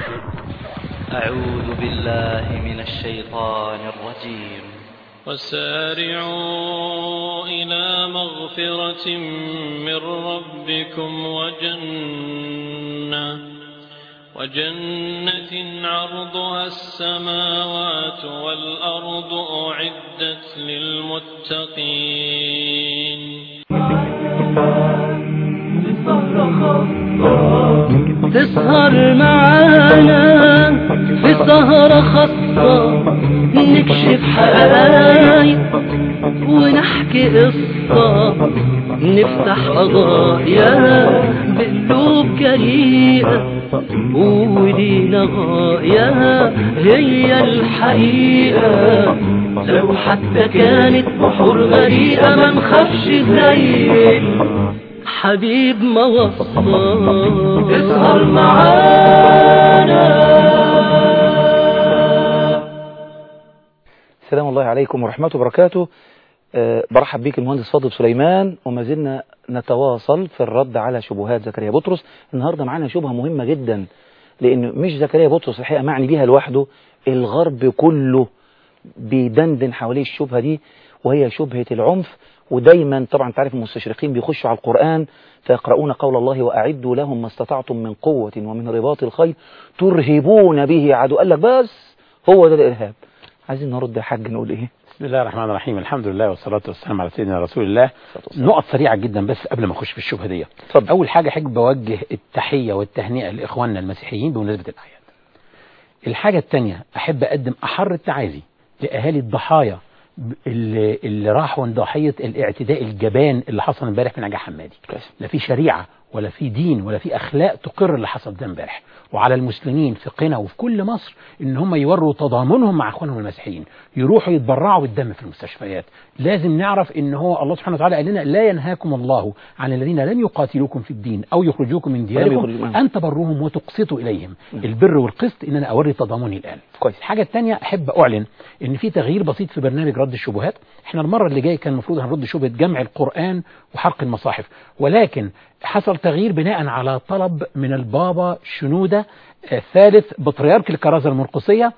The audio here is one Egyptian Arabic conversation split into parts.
أعوذ بالله من الشيطان الرجيم وسارعوا إلى مغفرة من ربكم وجنة وجنة عرضها السماوات والأرض أعدت للمتقين تسهر معانا في سهرة خاصة نكشف حقايق ونحكي قصة نفتح قضايا بقلوب جريئة ولينا غاية هي الحقيقة لو حتى كانت بحور غريقة ما نخافش زي حبيب ما وصى اسهر معانا السلام الله عليكم ورحمة وبركاته أه برحب بيك المهندس فاضل سليمان وما زلنا نتواصل في الرد على شبهات زكريا بطرس النهاردة معانا شبهة مهمة جدا لأن مش زكريا بطرس الحقيقة معني بيها لوحده الغرب كله بيدندن حواليه الشبهة دي وهي شبهة العنف ودايما طبعا تعرف المستشرقين بيخشوا على القرآن فيقرؤون قول الله وأعدوا لهم ما استطعتم من قوة ومن رباط الخيل ترهبون به عدو قال لك بس هو ده الإرهاب عايزين نرد يا حاج نقول إيه بسم الله الرحمن الرحيم الحمد لله والصلاة والسلام على سيدنا رسول الله نقط سريعة جدا بس قبل ما أخش في الشبهة دي اتفضل. أول حاجة أحب بوجه التحية والتهنئة لإخواننا المسيحيين بمناسبة الأعياد الحاجة الثانية أحب أقدم أحر التعازي لأهالي الضحايا اللي, اللي راحوا ضحية الاعتداء الجبان اللي حصل امبارح في نجاح حمادي كويس. لا في شريعة ولا في دين ولا في أخلاق تقر اللي حصل ده امبارح وعلى المسلمين في قنا وفي كل مصر ان هم يوروا تضامنهم مع اخوانهم المسيحيين يروحوا يتبرعوا بالدم في المستشفيات لازم نعرف ان هو الله سبحانه وتعالى قال لنا لا ينهاكم الله عن الذين لم يقاتلوكم في الدين او يخرجوكم من يخرجوكم. دياركم ان تبروهم وتقسطوا اليهم البر والقسط ان انا اوري تضامني الان كويس. الحاجه الثانيه احب اعلن ان في تغيير بسيط في برنامج رد الشبهات احنا المره اللي جايه كان المفروض هنرد شبهه جمع القران وحرق المصاحف ولكن حصل تغيير بناء على طلب من البابا شنوده آه، ثالث بطريرك الكرازه المرقسيه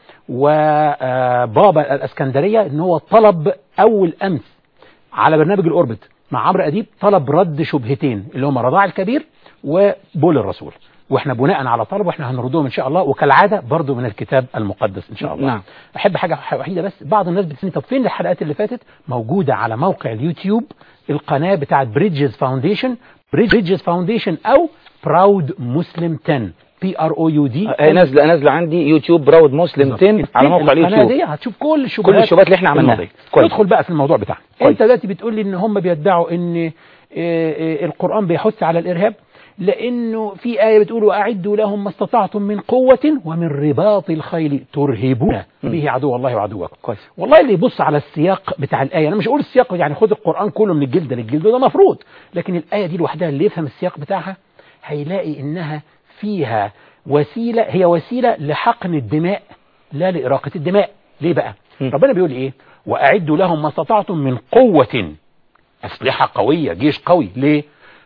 وبابا الاسكندريه ان هو طلب اول امس على برنامج الاوربت مع عمرو اديب طلب رد شبهتين اللي هم رضاع الكبير وبول الرسول واحنا بناء على طلب واحنا هنردهم ان شاء الله وكالعاده برضو من الكتاب المقدس ان شاء الله نعم. احب حاجه وحيده بس بعض الناس بتسالني طب فين الحلقات اللي فاتت موجوده على موقع اليوتيوب القناه بتاعت بريدجز فاونديشن بريدجز فاونديشن او براود مسلم 10 بي ار او يو دي هي نازلة نازلة عندي يوتيوب براود مسلم 10 على موقع القناه اليوتيوب دي هتشوف كل الشبهات كل الشبهات اللي احنا عملناها. الماضية. كويس. ندخل بقى في الموضوع بتاعنا كويس. انت دلوقتي بتقول لي ان هم بيدعوا ان آه، آه، القران بيحث على الارهاب لانه في ايه بتقول واعدوا لهم ما استطعتم من قوه ومن رباط الخيل ترهبون به عدو الله وعدوكم كويس. والله اللي يبص على السياق بتاع الايه انا مش هقول السياق يعني خد القران كله من الجلد للجلد ده مفروض لكن الايه دي لوحدها اللي يفهم السياق بتاعها هيلاقي انها فيها وسيله هي وسيله لحقن الدماء لا لاراقه الدماء ليه بقى م. ربنا بيقول ايه واعدوا لهم ما استطعتم من قوه اسلحه قويه جيش قوي ليه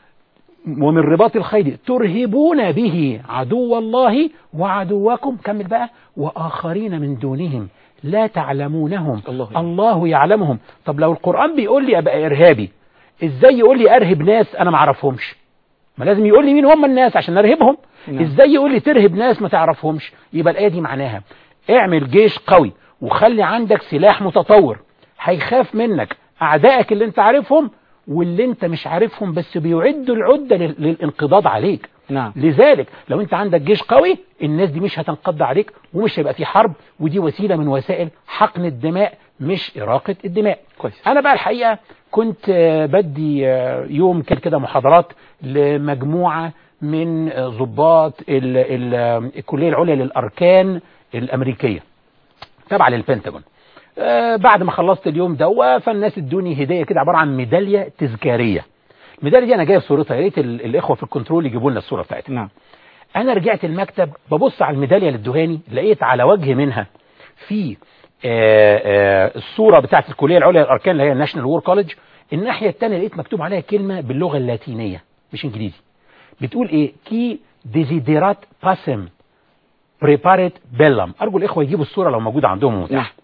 ومن رباط الخيل ترهبون به عدو الله وعدوكم كمل بقى واخرين من دونهم لا تعلمونهم الله يعلم. الله يعلمهم طب لو القران بيقول لي ابقى ارهابي ازاي يقول لي ارهب ناس انا ما اعرفهمش ما لازم يقول لي مين هم الناس عشان ارهبهم نعم. ازاي يقول لي ترهب ناس ما تعرفهمش يبقى الايه دي معناها اعمل جيش قوي وخلي عندك سلاح متطور هيخاف منك اعدائك اللي انت عارفهم واللي انت مش عارفهم بس بيعدوا العده لل- للانقضاض عليك نعم لذلك لو انت عندك جيش قوي الناس دي مش هتنقض عليك ومش هيبقى في حرب ودي وسيله من وسائل حقن الدماء مش اراقه الدماء كويس. انا بقى الحقيقه كنت آه، بدي آه، يوم كده كده محاضرات لمجموعه من آه، ضباط ال- ال- آه، الكليه العليا للاركان الامريكيه تابعه للبنتاجون آه، بعد ما خلصت اليوم ده فالناس ادوني هديه كده عباره عن ميداليه تذكاريه الميداليه دي انا جايب صورتها يا ريت ال- الاخوه في الكنترول يجيبوا لنا الصوره بتاعتها نعم انا رجعت المكتب ببص على الميداليه للدهاني لقيت على وجه منها في آه، آه، الصوره بتاعت الكليه العليا للاركان اللي هي الناشونال وور كولج الناحيه الثانيه لقيت مكتوب عليها كلمه باللغه اللاتينيه مش انجليزي بتقول ايه كي ديزيديرات باسم بريباريت بيلم ارجو الاخوه يجيبوا الصوره لو موجوده عندهم نعم. متاح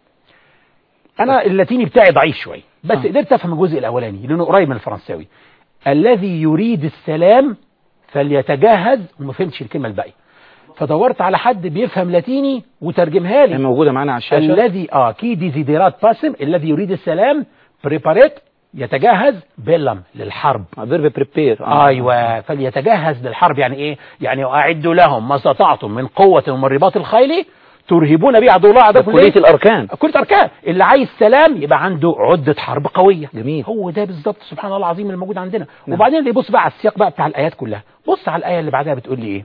انا اللاتيني بتاعي ضعيف شويه بس آه. قدرت افهم الجزء الاولاني لانه قريب من الفرنساوي الذي يريد السلام فليتجهز وما فهمتش الكلمه الباقيه فدورت على حد بيفهم لاتيني وترجمها هي لي موجودة معانا على الشاشة الذي اه كي ديزيديرات باسم الذي يريد السلام بريباريت يتجهز بيلم للحرب فيرب بريبير ايوه فليتجهز للحرب يعني ايه يعني اعدوا لهم ما استطعتم من قوه ومن رباط الخيل ترهبون به عدو الله عدوكم كلية ليه؟ الأركان كلية أركان اللي عايز سلام يبقى عنده عدة حرب قوية جميل. هو ده بالظبط سبحان الله العظيم اللي موجود عندنا نعم. وبعدين اللي يبص بقى على السياق بقى بتاع الآيات كلها بص على الآية اللي بعدها بتقول لي إيه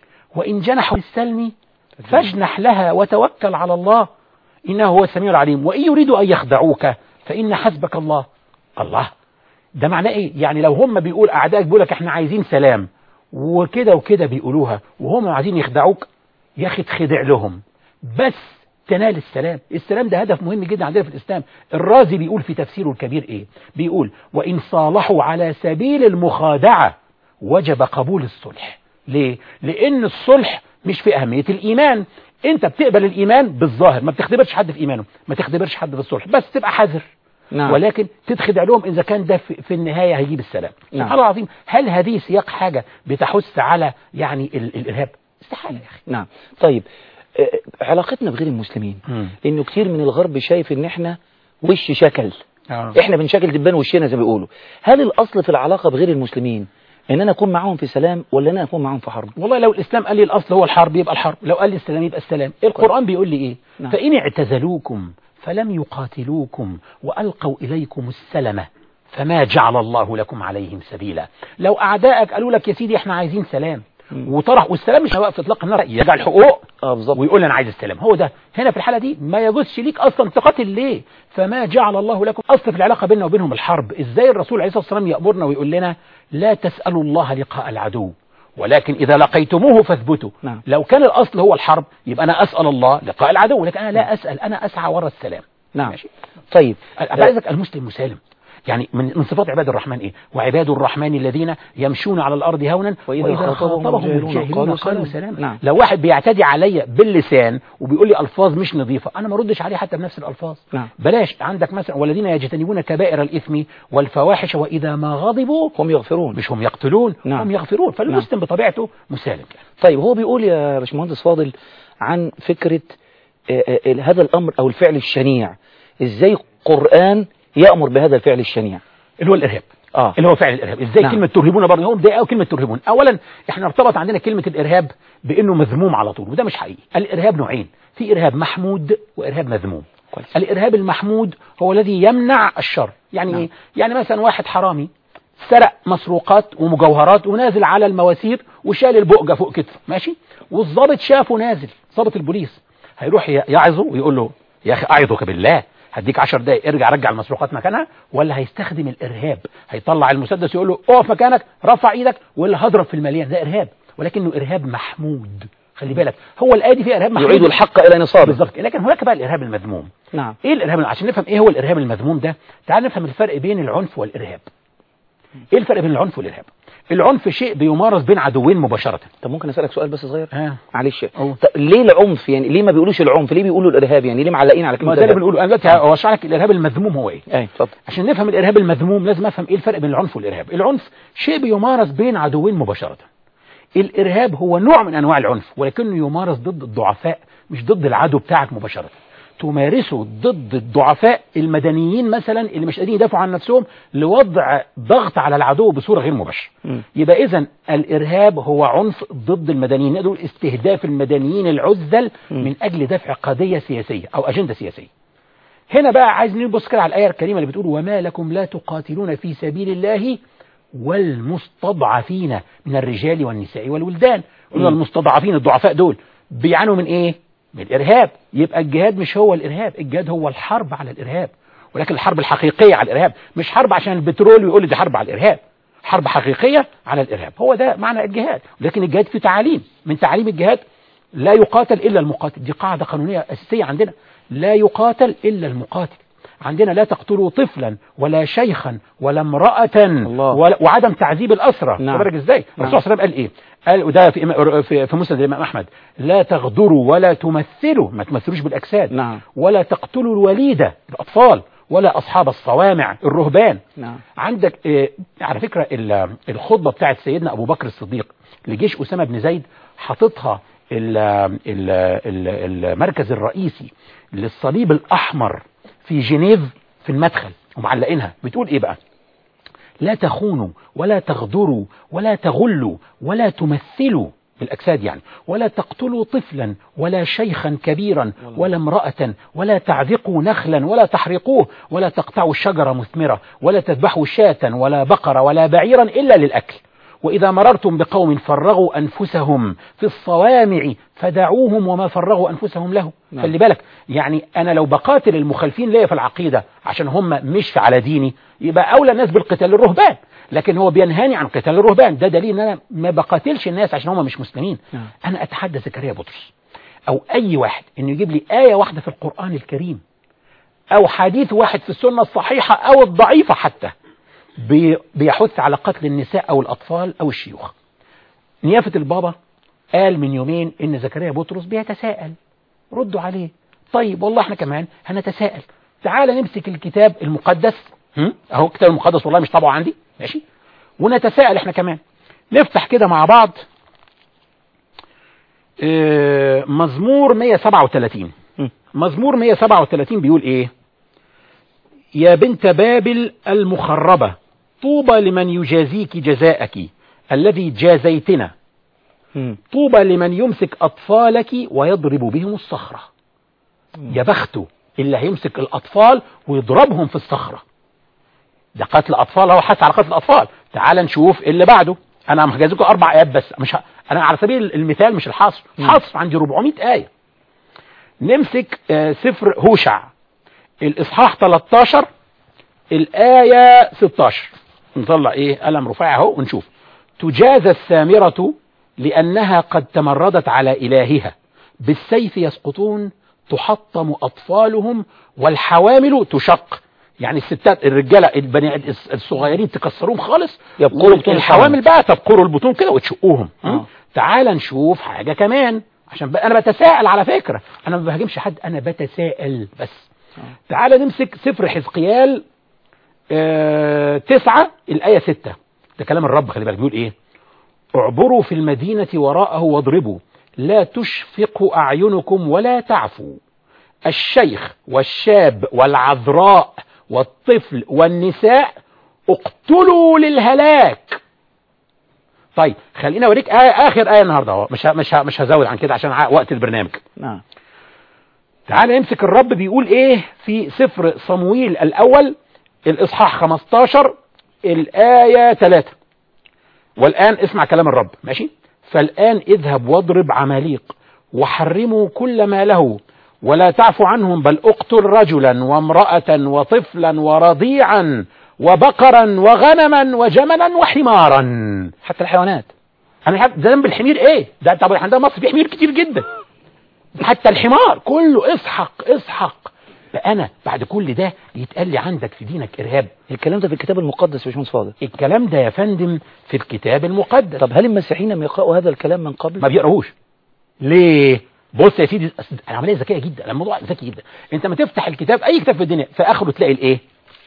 وإن جنحوا للسلم فاجنح لها وتوكل على الله إنه هو السميع العليم وإن يريدوا أن يخدعوك فإن حسبك الله الله ده معناه إيه يعني لو هم بيقول أعدائك بيقول لك إحنا عايزين سلام وكده وكده بيقولوها وهم عايزين يخدعوك يا أخي تخدع لهم بس تنال السلام السلام ده هدف مهم جدا عندنا في الإسلام الرازي بيقول في تفسيره الكبير إيه بيقول وإن صالحوا على سبيل المخادعة وجب قبول الصلح ليه لأن الصلح مش في أهمية الإيمان أنت بتقبل الإيمان بالظاهر ما بتختبرش حد في إيمانه ما تختبرش حد في الصلح بس تبقى حذر نعم. ولكن تتخدع لهم إذا كان ده في, في النهاية هيجيب السلام نعم. سبحان الله العظيم هل هذه سياق حاجة بتحث على يعني ال الإرهاب استحالة يا أخي نعم طيب آه، علاقتنا بغير المسلمين مم. لأنه كتير من الغرب شايف إن إحنا وش شكل آه. إحنا بنشكل دبان وشنا زي ما بيقولوا هل الأصل في العلاقة بغير المسلمين إن أنا أكون معاهم في سلام ولا إن أنا أكون معاهم في حرب والله لو الإسلام قال لي الأصل هو الحرب يبقى الحرب لو قال لي السلام يبقى السلام القرآن بيقول لي إيه نعم. فإن اعتزلوكم فلم يقاتلوكم وألقوا إليكم السلم فما جعل الله لكم عليهم سبيلا لو أعدائك قالوا لك يا سيدي احنا عايزين سلام وطرح والسلام مش واقف اطلاق النار يرجع الحقوق اه بالظبط ويقول انا عايز السلام هو ده هنا في الحاله دي ما يجوزش ليك اصلا تقاتل ليه فما جعل الله لكم اصل في العلاقه بيننا وبينهم الحرب ازاي الرسول عليه الصلاه والسلام يامرنا ويقول لنا لا تسالوا الله لقاء العدو ولكن اذا لقيتموه فاثبتوا نعم. لو كان الاصل هو الحرب يبقى انا اسال الله لقاء العدو لكن انا لا اسال انا اسعى ورا السلام نعم ماشي. طيب أنا عايزك المسلم مسالم يعني من من صفات عباد الرحمن ايه وعباد الرحمن الذين يمشون على الارض هونا وإذا خاطبهم الجاهلون قالوا قالوا سلام. سلام نعم. لو واحد بيعتدي عليا باللسان وبيقول لي الفاظ مش نظيفه انا ما ردش عليه حتى بنفس الالفاظ نعم. بلاش عندك مثلا والذين يجتنبون كبائر الاثم والفواحش واذا ما غضبوا هم يغفرون مش هم يقتلون نعم. هم يغفرون فالمسلم بطبيعته مسالم طيب هو بيقول يا باشمهندس فاضل عن فكرة آه، آه، هذا الأمر أو الفعل الشنيع إزاي القرآن يأمر بهذا الفعل الشنيع اللي هو الارهاب آه. اللي هو فعل الارهاب ازاي نعم. كلمه ترهبون برضه هو ده كلمه ترهبون اولا احنا ارتبط عندنا كلمه الارهاب بانه مذموم على طول وده مش حقيقي الارهاب نوعين في ارهاب محمود وارهاب مذموم كويس. الارهاب المحمود هو الذي يمنع الشر يعني نعم. ايه يعني مثلا واحد حرامي سرق مسروقات ومجوهرات ونازل على المواسير وشال البؤجه فوق كتفه ماشي والضابط شافه نازل ضابط البوليس هيروح ي- يعظه ويقول له يا اخي اعظك بالله هديك 10 دقايق ارجع رجع المسروقات مكانها ولا هيستخدم الارهاب هيطلع المسدس يقول له اقف مكانك رفع ايدك ولا هضرب في المليان ده ارهاب ولكنه ارهاب محمود خلي بالك هو الايه دي فيها ارهاب محمود يعيد الحق إلى نصابه بالظبط لكن هناك بقى الارهاب المذموم نعم ايه الارهاب عشان نفهم ايه هو الارهاب المذموم ده تعال نفهم الفرق بين العنف والارهاب ايه الفرق بين العنف والارهاب العنف شيء بيمارس بين عدوين مباشره طب ممكن أسألك سؤال بس صغير ها معلش أوه. طب ليه العنف يعني ليه ما بيقولوش العنف ليه بيقولوا الإرهاب يعني ليه معلقين على ما كلمة ده اللي الإرهاب بنقوله انا دلوقتي هشرح لك الارهاب المذموم هو ايه أي اتفضل عشان نفهم الارهاب المذموم لازم افهم ايه الفرق بين العنف والارهاب العنف شيء بيمارس بين عدوين مباشره الارهاب هو نوع من انواع العنف ولكنه يمارس ضد الضعفاء مش ضد العدو بتاعك مباشره تمارسه ضد الضعفاء المدنيين مثلا اللي مش قادرين يدافعوا عن نفسهم لوضع ضغط على العدو بصوره غير مباشره مم. يبقى اذا الارهاب هو عنف ضد المدنيين نقدر نقول استهداف المدنيين العزل من اجل دفع قضيه سياسيه او اجنده سياسيه هنا بقى عايز نبص كده على الآية الكريمة اللي بتقول وما لكم لا تقاتلون في سبيل الله والمستضعفين من الرجال والنساء والولدان قلنا المستضعفين الضعفاء دول بيعانوا من ايه من الارهاب يبقى الجهاد مش هو الارهاب الجهاد هو الحرب على الارهاب ولكن الحرب الحقيقية على الارهاب مش حرب عشان البترول ويقول لي دي حرب على الارهاب حرب حقيقية على الارهاب هو ده معنى الجهاد لكن الجهاد فيه تعاليم من تعاليم الجهاد لا يقاتل إلا المقاتل دي قاعدة قانونية أساسية عندنا لا يقاتل إلا المقاتل عندنا لا تقتلوا طفلا ولا شيخا ولا امرأة الله. ولا وعدم تعذيب الأسرة نعم. خد بالك ازاي نعم. الرسول صلى الله عليه وسلم قال ايه قال وده في إما- في في مسند الامام احمد لا تغدروا ولا تمثلوا ما تمثلوش بالاجساد نعم. ولا تقتلوا الوليده الاطفال ولا اصحاب الصوامع الرهبان نعم. عندك آه، على فكره ال- الخطبه بتاعت سيدنا ابو بكر الصديق لجيش اسامه بن زيد حاططها ال- ال- ال- المركز الرئيسي للصليب الاحمر في جنيف في المدخل ومعلقينها بتقول ايه بقى لا تخونوا ولا تغدروا ولا تغلوا ولا تمثلوا بالأجساد يعني ولا تقتلوا طفلا ولا شيخا كبيرا ولا امرأة ولا تعذقوا نخلا ولا تحرقوه ولا تقطعوا الشجرة مثمرة ولا تذبحوا شاة ولا بقرة ولا بعيرا إلا للأكل وإذا مررتم بقوم فرغوا أنفسهم في الصوامع فدعوهم وما فرغوا أنفسهم له نعم. خلي بالك يعني أنا لو بقاتل المخالفين ليا في العقيدة عشان هم مش على ديني يبقى أولى الناس بالقتال الرهبان لكن هو بينهاني عن قتال الرهبان ده دليل ان انا ما بقاتلش الناس عشان هم مش مسلمين نعم. انا اتحدى زكريا بطرس او اي واحد انه يجيب لي ايه واحده في القران الكريم او حديث واحد في السنه الصحيحه او الضعيفه حتى بي- بيحث على قتل النساء او الاطفال او الشيوخ نيافه البابا قال من يومين ان زكريا بطرس بيتساءل ردوا عليه طيب والله احنا كمان هنتساءل تعال نمسك الكتاب المقدس هم؟ اهو الكتاب المقدس والله مش طبعه عندي ماشي ونتساءل احنا كمان نفتح كده مع بعض اه، مزمور 137 مم. مزمور 137 بيقول ايه يا بنت بابل المخربة طوبى لمن يجازيك جزاءك الذي جازيتنا مم. طوبى لمن يمسك أطفالك ويضرب بهم الصخرة يا بخته اللي هيمسك الأطفال ويضربهم في الصخرة ده قتل أطفال هو حث على قتل الأطفال تعال نشوف اللي بعده أنا مجهز لكم أربع آيات بس مش ه... أنا على سبيل المثال مش الحصر حصر عندي 400 آية نمسك آه، سفر هوشع الإصحاح 13 الآية 16 نطلع إيه قلم رفيع أهو ونشوف تجازى السامرة لأنها قد تمردت على إلهها بالسيف يسقطون تحطم أطفالهم والحوامل تشق يعني الستات الرجالة البني الصغيرين تكسروهم خالص يبقروا بطون الحوامل بقى تبقروا البطون كده وتشقوهم آه. تعال نشوف حاجة كمان عشان بقى أنا بتساءل على فكرة أنا ما بهاجمش حد أنا بتساءل بس تعال نمسك سفر حزقيال آه تسعة الآية ستة ده كلام الرب خلي بالك بيقول إيه اعبروا في المدينة وراءه واضربوا لا تشفق أعينكم ولا تعفوا الشيخ والشاب والعذراء والطفل والنساء اقتلوا للهلاك طيب خلينا اوريك آية اخر آية النهارده اهو مش ه- مش ه- مش هزود عن كده عشان ع- وقت البرنامج نعم تعال نمسك الرب بيقول ايه في سفر صمويل الاول الاصحاح 15 الايه 3 والان اسمع كلام الرب ماشي فالان اذهب واضرب عماليق وحرموا كل ما له ولا تعفو عنهم بل اقتل رجلا وامراه وطفلا ورضيعا وبقرا وغنما وجملا وحمارا حتى الحيوانات انا مش عارف ده ذنب الحمير ايه ده طب عندنا مصر في حمير كتير جدا حتى الحمار كله اسحق اسحق فانا بعد كل ده يتقال لي عندك في دينك ارهاب الكلام ده في الكتاب المقدس يا باشمهندس فاضل الكلام ده يا فندم في الكتاب المقدس طب هل المسيحيين لم يقرأوا هذا الكلام من قبل؟ ما بيقراهوش ليه بص يا سيدي أصل العمليه ذكيه جدا الموضوع ذكي جدا انت ما تفتح الكتاب اي كتاب في الدنيا في اخره تلاقي الايه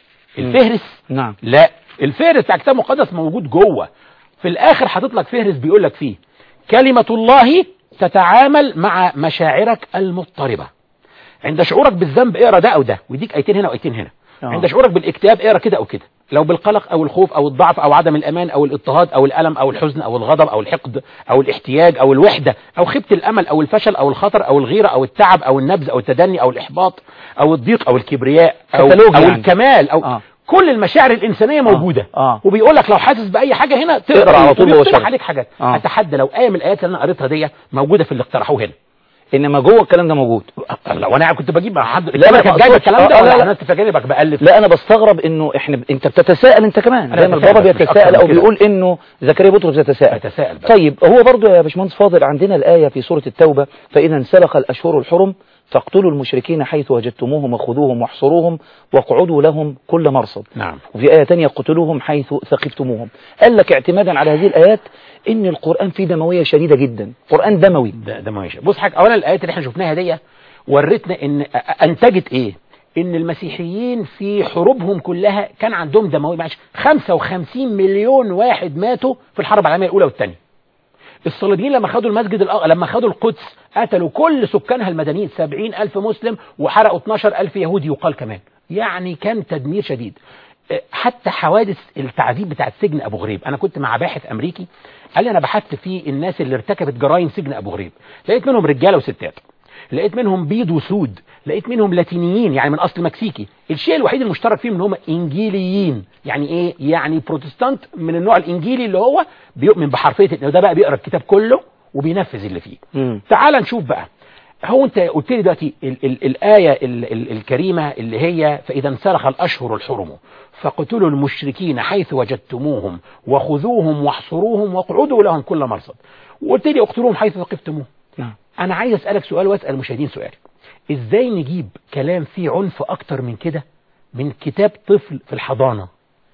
الفهرس نعم لا الفهرس بتاع الكتاب المقدس موجود جوه في الاخر حاطط لك فهرس بيقول لك فيه كلمه الله تتعامل مع مشاعرك المضطربه عند شعورك بالذنب اقرا ده او ده ويديك ايتين هنا وايتين هنا آه. عند شعورك بالاكتئاب اقرا كده او كده لو بالقلق او الخوف او الضعف او عدم الامان او الاضطهاد او الالم او الحزن او الغضب او الحقد او الاحتياج او الوحده او خيبه الامل او الفشل او الخطر او الغيره او التعب او النبذ او التدني او الاحباط او الضيق او الكبرياء او, كتالوج أو يعني. الكمال او آه. كل المشاعر الانسانيه موجوده آه. وبيقول لك لو حاسس باي حاجه هنا تقرا تقرا على طول وبيقترح مباشرة. عليك حاجات آه. اتحدى لو ايه من الايات اللي انا قريتها دي موجوده في اللي اقترحوه هنا انما جوه الكلام ده موجود لو انا كنت بجيب مع حد لا، لا ما كانت جايب أقصدش. الكلام ده آه، لا، ولا لا. انا تفاجئني بك بالف لا انا بستغرب انه احنا ب... انت بتتساءل انت كمان أنا زي ما بتساءل البابا بس مش بيتساءل أكتر او من كده. بيقول انه زكريا بطرس يتساءل بتساءل بس. طيب هو برضو يا باشمهندس فاضل عندنا الايه في سوره التوبه فاذا انسلخ الاشهر الحرم فاقتلوا المشركين حيث وجدتموهم وخذوهم واحصروهم واقعدوا لهم كل مرصد نعم وفي آية تانية قتلوهم حيث ثقفتموهم قال لك اعتمادا على هذه الآيات إن القرآن فيه دموية شديدة جدا قرآن دموي ده ده ماشي بص حاجه اولا الايات اللي احنا شفناها دي ورتنا ان أ- انتجت ايه ان المسيحيين في حروبهم كلها كان عندهم دمويه معلش 55 مليون واحد ماتوا في الحرب العالميه الاولى والثانيه الصليبيين لما خدوا المسجد الأ... لما خدوا القدس قتلوا كل سكانها المدنيين 70 ألف مسلم وحرقوا 12 ألف يهودي يقال كمان يعني كان تدمير شديد أه، حتى حوادث التعذيب بتاعت سجن أبو غريب أنا كنت مع باحث أمريكي قال لي أنا بحثت في الناس اللي ارتكبت جرائم سجن أبو غريب لقيت منهم رجالة وستات لقيت منهم بيض وسود لقيت منهم لاتينيين يعني من اصل مكسيكي الشيء الوحيد المشترك فيهم ان هم انجيليين يعني ايه يعني بروتستانت من النوع الانجيلي اللي هو بيؤمن بحرفيه انه ده بقى بيقرا الكتاب كله وبينفذ اللي فيه مم. تعال نشوف بقى هو انت قلت لي دلوقتي ال ال الايه ال ال الكريمه اللي هي فاذا انسلخ الاشهر الحرم فاقتلوا المشركين حيث وجدتموهم وخذوهم واحصروهم واقعدوا لهم كل مرصد وقلت لي اقتلوهم حيث ثقفتموهم نعم انا عايز اسالك سؤال واسال المشاهدين سؤال ازاي نجيب كلام فيه عنف اكتر من كده من كتاب طفل في الحضانه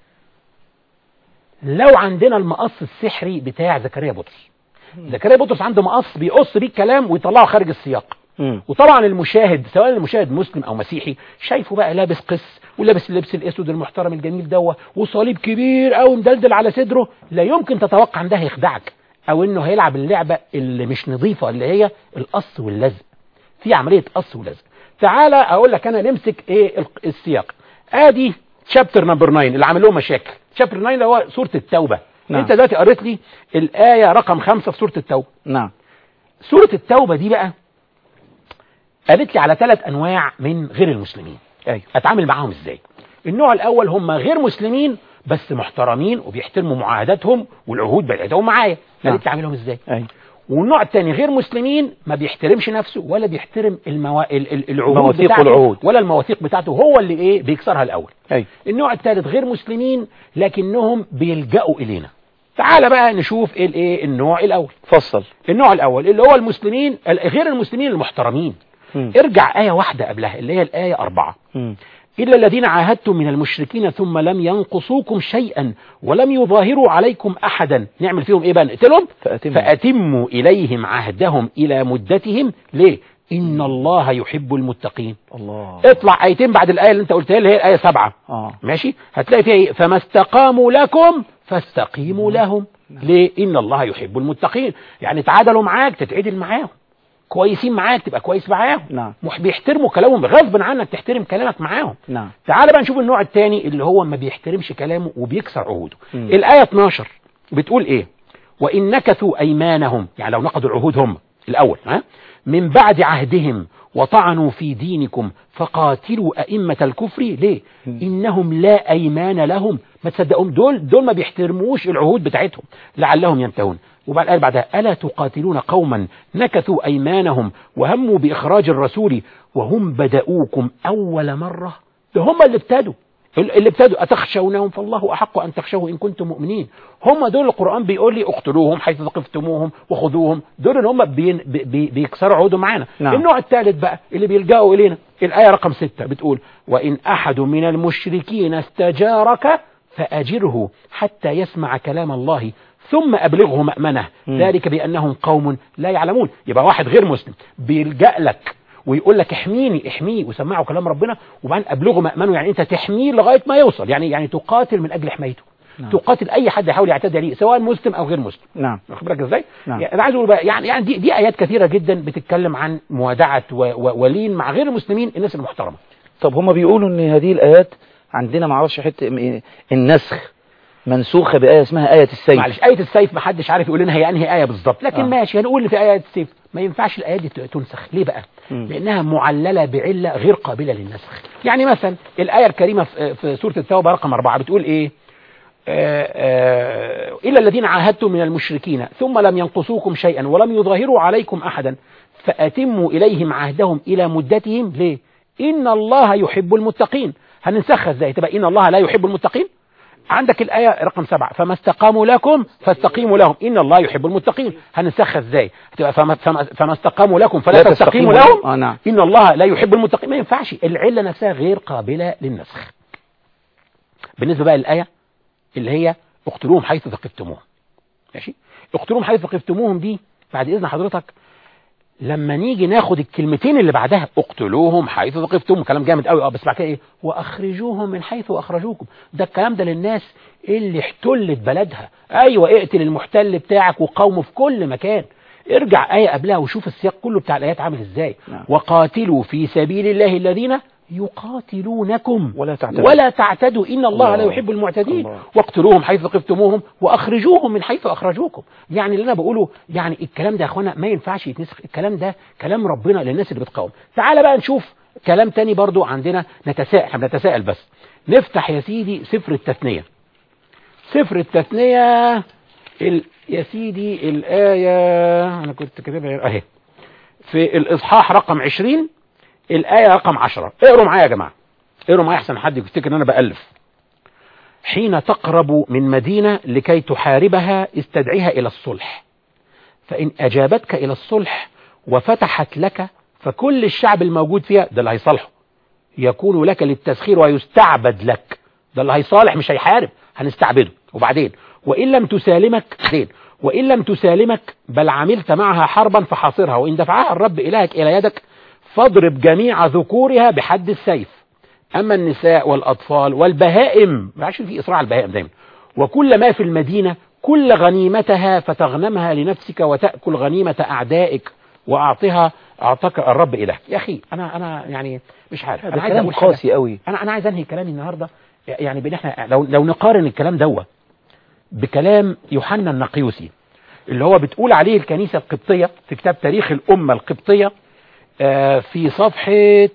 لو عندنا المقص السحري بتاع زكريا بطرس زكريا بطرس عنده مقص بيقص بيه الكلام ويطلعه خارج السياق مم. وطبعا المشاهد سواء المشاهد مسلم او مسيحي شايفه بقى لابس قس ولابس اللبس الاسود المحترم الجميل دوه وصليب كبير قوي مدلدل على صدره لا يمكن تتوقع ان ده هيخدعك او انه هيلعب اللعبه اللي مش نظيفه اللي هي القص واللزق في عمليه قص ولزق تعالى اقول لك انا نمسك ايه ال- السياق ادي شابتر نمبر 9 اللي عامل لهم مشاكل شابتر 9 اللي هو سوره التوبه نعم. انت دلوقتي قريت لي الايه رقم خمسة في سوره التوبه نعم سورة التوبة دي بقى قالت لي على ثلاث أنواع من غير المسلمين أيوه أتعامل معاهم إزاي النوع الأول هم غير مسلمين بس محترمين وبيحترموا معاهداتهم والعهود بتاعتهم معايا نعم. قالت لي أعملهم إزاي أيوه والنوع الثاني غير مسلمين ما بيحترمش نفسه ولا بيحترم الموا... ال- ال- العهود المواثيق بتاعته والعهود. ولا المواثيق بتاعته هو اللي ايه بيكسرها الاول أيوه النوع الثالث غير مسلمين لكنهم بيلجأوا الينا تعال بقى نشوف ايه الايه النوع الاول فصل النوع الاول اللي هو المسلمين غير المسلمين المحترمين مم. ارجع آية واحدة قبلها اللي هي الآية أربعة مم. إلا الذين عاهدتم من المشركين ثم لم ينقصوكم شيئا ولم يظاهروا عليكم أحدا نعمل فيهم إيه بقى نقتلهم فأتموا. فأتموا إليهم عهدهم إلى مدتهم ليه إن الله يحب المتقين الله اطلع آيتين بعد الآية اللي أنت قلتها اللي هي الآية سبعة آه ماشي هتلاقي فيها ايه فما استقاموا لكم فاستقيموا لهم ليه ان الله يحب المتقين يعني تعادلوا معاك تتعدل معاهم كويسين معاك تبقى كويس معاهم نعم. مش بيحترموا كلامهم غصب عنك تحترم كلامك معاهم نعم تعال بقى نشوف النوع الثاني اللي هو ما بيحترمش كلامه وبيكسر عهوده مم. الآية 12 بتقول ايه وإن نكثوا أيمانهم يعني لو نقضوا العهود هم الأول ها من بعد عهدهم وطعنوا في دينكم فقاتلوا أئمة الكفر ليه إنهم لا أيمان لهم ما تصدقهم دول دول ما بيحترموش العهود بتاعتهم لعلهم ينتهون وبعد الآية بعدها ألا تقاتلون قوما نكثوا أيمانهم وهموا بإخراج الرسول وهم بدأوكم أول مرة ده هم اللي ابتدوا اللي ابتدوا أتخشونهم فالله أحق أن تخشوه إن كنتم مؤمنين هم دول القرآن بيقول لي اقتلوهم حيث ثقفتموهم وخذوهم دول اللي هم بين بي بي بيكسروا عهودهم معانا نعم. النوع الثالث بقى اللي بيلجأوا إلينا الآية رقم ستة بتقول وإن أحد من المشركين استجارك فأجره حتى يسمع كلام الله ثم أبلغه مأمنه مم. ذلك بأنهم قوم لا يعلمون يبقى واحد غير مسلم بيلجأ لك ويقول لك احميني احميه وسمعه كلام ربنا وبعدين ابلغه مأمنه يعني انت تحميه لغايه ما يوصل يعني يعني تقاتل من اجل حمايته نعم. تقاتل اي حد يحاول يعتدي عليه سواء مسلم او غير مسلم نعم واخد بالك ازاي؟ نعم. يعني انا عايز اقول بقى يعني يعني دي, دي ايات كثيره جدا بتتكلم عن موادعه و- و- ولين مع غير المسلمين الناس المحترمه طب هم بيقولوا ان هذه الايات عندنا ما اعرفش حته م- النسخ منسوخه بايه اسمها ايه السيف معلش آية السيف ما حدش عارف يقول لنا هي أنهي آية بالظبط لكن آه. آه. ماشي هنقول إن في آية السيف ما ينفعش الآيات دي تنسخ ليه بقى مم. لأنها معللة بعلة غير قابلة للنسخ يعني مثلا الآية الكريمة في في سورة التوبة رقم أربعة بتقول إيه آه، آه، إلا الذين عاهدتم من المشركين ثم لم ينقصوكم شيئا ولم يظاهروا عليكم أحدا فأتموا إليهم عهدهم إلى مدتهم ليه إن الله يحب المتقين هننسخها إزاي تبقى إن الله لا يحب المتقين عندك الآية رقم سبعة فما استقاموا لكم فاستقيموا لهم إن الله يحب المتقين هنسخها ازاي هتبقى فما, فما, فما استقاموا لكم فلا لا تستقيموا تستقيموا لهم آه نعم إن الله لا يحب المتقين ما ينفعش العلة نفسها غير قابلة للنسخ بالنسبة بقى للآية اللي هي اقتلوهم حيث ثقفتموهم ماشي اقتلوهم حيث ثقفتموهم دي بعد إذن حضرتك لما نيجي ناخد الكلمتين اللي بعدها اقتلوهم حيث ثقفتم كلام جامد قوي اه بس بعد كده ايه واخرجوهم من حيث اخرجوكم ده الكلام ده للناس اللي احتلت بلدها ايوه اقتل المحتل بتاعك وقومه في كل مكان ارجع آية قبلها وشوف السياق كله بتاع الآيات عامل ازاي نعم. وقاتلوا في سبيل الله الذين يقاتلونكم ولا تعتدوا. ولا تعتدوا إن الله لا الله. يحب المعتدين الله. واقتلوهم حيث ثقفتموهم واخرجوهم من حيث اخرجوكم يعني اللي انا بقوله يعني الكلام ده يا اخوانا ما ينفعش يتنسخ الكلام ده كلام ربنا للناس اللي بتقاوم تعال بقى نشوف كلام تاني برضو عندنا نتساءل احنا بنتساءل بس نفتح يا سيدي سفر التثنية سفر التثنية ال... يا سيدي الآية أنا كنت كاتبها أهي في الإصحاح رقم 20 الآية رقم 10 اقروا معايا يا جماعة اقروا معايا أحسن حد يفتكر إن أنا بألف حين تقرب من مدينة لكي تحاربها استدعيها إلى الصلح فإن أجابتك إلى الصلح وفتحت لك فكل الشعب الموجود فيها ده اللي هيصالحه يكون لك للتسخير ويستعبد لك ده اللي هيصالح مش هيحارب هنستعبده وبعدين وإن لم تسالمك بعدين وإن لم تسالمك بل عملت معها حربا فحاصرها وإن دفعها الرب إلهك إلى يدك فاضرب جميع ذكورها بحد السيف أما النساء والأطفال والبهائم ما عادش في إسراع البهائم دايما وكل ما في المدينة كل غنيمتها فتغنمها لنفسك وتأكل غنيمة أعدائك وأعطها أعطاك الرب إلهك يا أخي أنا أنا يعني مش عارف ده أنا عايز كلام أقول حاجة. قاسي قوي انا انا عايز انهي كلامي النهارده يعني بان احنا لو لو نقارن الكلام دوت بكلام يوحنا النقيوسي اللي هو بتقول عليه الكنيسه القبطيه في كتاب تاريخ الامه القبطيه آه، في صفحه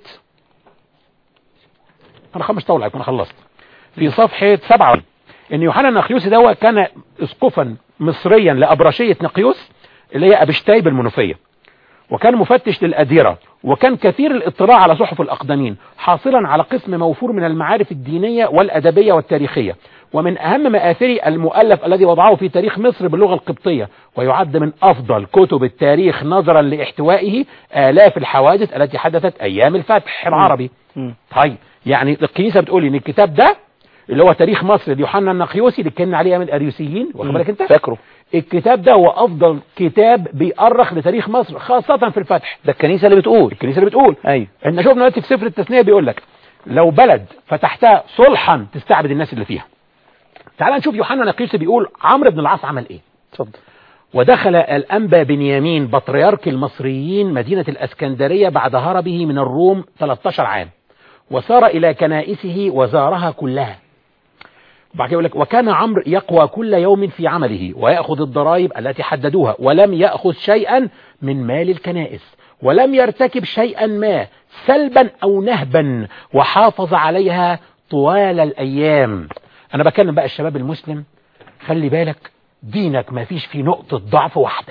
انا خمس طول عليكم انا خلصت في صفحه سبعة ان يوحنا النقيوسي دوت كان اسقفا مصريا لابرشيه نقيوس اللي هي ابشتاي بالمنوفيه وكان مفتش للأديرة وكان كثير الاطلاع على صحف الأقدمين حاصلا على قسم موفور من المعارف الدينية والأدبية والتاريخية ومن أهم مآثره المؤلف الذي وضعه في تاريخ مصر باللغة القبطية ويعد من أفضل كتب التاريخ نظرا لاحتوائه آلاف الحوادث التي حدثت أيام الفتح العربي مم. طيب يعني الكنيسة بتقول إن الكتاب ده اللي هو تاريخ مصر ليوحنا النقيوسي اللي كان عليه من الأريوسيين واخد بالك أنت فاكره الكتاب ده هو أفضل كتاب بيأرخ لتاريخ مصر خاصة في الفتح ده الكنيسة اللي بتقول الكنيسة اللي بتقول ايوه احنا شفنا دلوقتي في سفر التثنية بيقول لك لو بلد فتحتها صلحا تستعبد الناس اللي فيها تعال نشوف يوحنا نقيس بيقول عمرو بن العاص عمل ايه اتفضل ودخل الأنبا بنيامين بطريرك المصريين مدينة الأسكندرية بعد هربه من الروم 13 عام وسار إلى كنائسه وزارها كلها بعد كده يقول لك وكان عمرو يقوى كل يوم في عمله ويأخذ الضرائب التي حددوها ولم يأخذ شيئا من مال الكنائس ولم يرتكب شيئا ما سلبا أو نهبا وحافظ عليها طوال الأيام أنا بكلم بقى الشباب المسلم خلي بالك دينك ما فيش فيه نقطة ضعف واحدة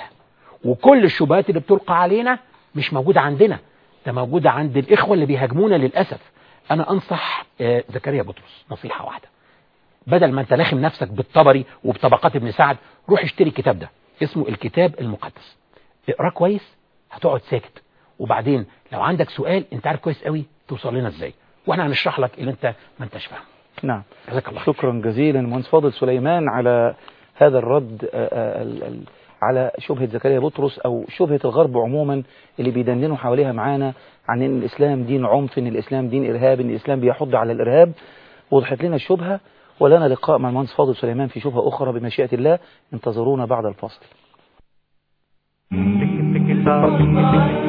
وكل الشبهات اللي بتلقى علينا مش موجودة عندنا ده موجودة عند الإخوة اللي بيهاجمونا للأسف أنا أنصح آه، زكريا بطرس نصيحة واحدة بدل ما انت لاخم نفسك بالطبري وبطبقات ابن سعد روح اشتري الكتاب ده اسمه الكتاب المقدس اقراه كويس هتقعد ساكت وبعدين لو عندك سؤال انت عارف كويس قوي توصل لنا ازاي واحنا هنشرح لك اللي انت ما انتش فاهمه نعم جزاك الله خير. شكرا جزيلا مهندس فاضل سليمان على هذا الرد آه، آه، ال- ال- على شبهة زكريا بطرس أو شبهة الغرب عموما اللي بيدندنوا حواليها معانا عن أن الإسلام دين عنف أن الإسلام دين إرهاب أن الإسلام بيحض على الإرهاب وضحت لنا الشبهة ولنا لقاء مع المهندس فاضل سليمان في شبهة أخرى بمشيئة الله انتظرونا بعد الفاصل